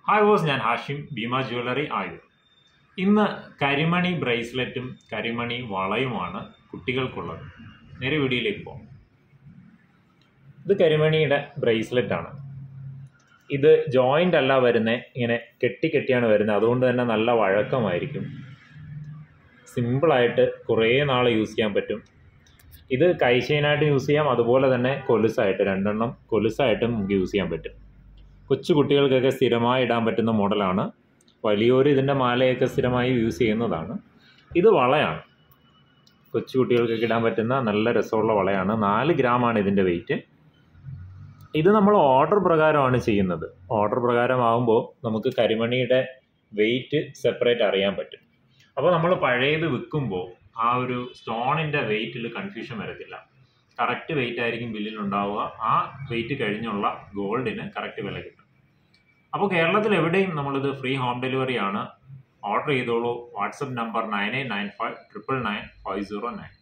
hi was ഞാൻ Hashim Bhima jewellery Ayur ഇന്ന് കരിമണി ബ്രേസ്ലെറ്റും കരിമണി വളയുമാണ് കുട്ടികൾക്കുള്ളത് നേരെ വീഡിയോയിലേക്ക് പോകാം ഇത് കരിമണിയുടെ ബ്രേസ്ലെറ്റ് ആണ് ഇത് ജോയിൻ്റ് അല്ല വരുന്നത് ഇങ്ങനെ കെട്ടി കെട്ടിയാണ് വരുന്നത് അതുകൊണ്ട് തന്നെ നല്ല വഴക്കമായിരിക്കും സിമ്പിളായിട്ട് കുറേ നാൾ യൂസ് ചെയ്യാൻ പറ്റും ഇത് കൈചെയിനായിട്ട് യൂസ് ചെയ്യാം അതുപോലെ തന്നെ കൊലുസായിട്ട് രണ്ടെണ്ണം കൊലുസായിട്ടും നമുക്ക് യൂസ് ചെയ്യാൻ പറ്റും കൊച്ചു കുട്ടികൾക്കൊക്കെ സ്ഥിരമായി ഇടാൻ പറ്റുന്ന മോഡലാണ് വലിയൊരു ഇതിൻ്റെ മാലയൊക്കെ സ്ഥിരമായി യൂസ് ചെയ്യുന്നതാണ് ഇത് വളയാണ് കൊച്ചു കുട്ടികൾക്കൊക്കെ ഇടാൻ പറ്റുന്ന നല്ല രസമുള്ള വളയാണ് നാല് ഗ്രാമാണ് ഇതിൻ്റെ വെയിറ്റ് ഇത് നമ്മൾ ഓർഡർ പ്രകാരമാണ് ചെയ്യുന്നത് ഓർഡർ പ്രകാരമാകുമ്പോൾ നമുക്ക് കരിമണിയുടെ വെയിറ്റ് സെപ്പറേറ്റ് അറിയാൻ പറ്റും അപ്പോൾ നമ്മൾ പഴയത് വിൽക്കുമ്പോൾ ആ ഒരു സ്റ്റോണിൻ്റെ വെയിറ്റിൽ കൺഫ്യൂഷൻ വരത്തില്ല കറക്റ്റ് വെയിറ്റ് ആയിരിക്കും ബില്ലിൽ ഉണ്ടാവുക ആ വെയിറ്റ് കഴിഞ്ഞുള്ള ഗോൾഡിന് കറക്റ്റ് വില കിട്ടും അപ്പോൾ കേരളത്തിൽ എവിടെയും നമ്മളിത് ഫ്രീ ഹോം ഡെലിവറി ആണ് ഓർഡർ ചെയ്തോളൂ WhatsApp number nine eight nine five triple nine five zero nine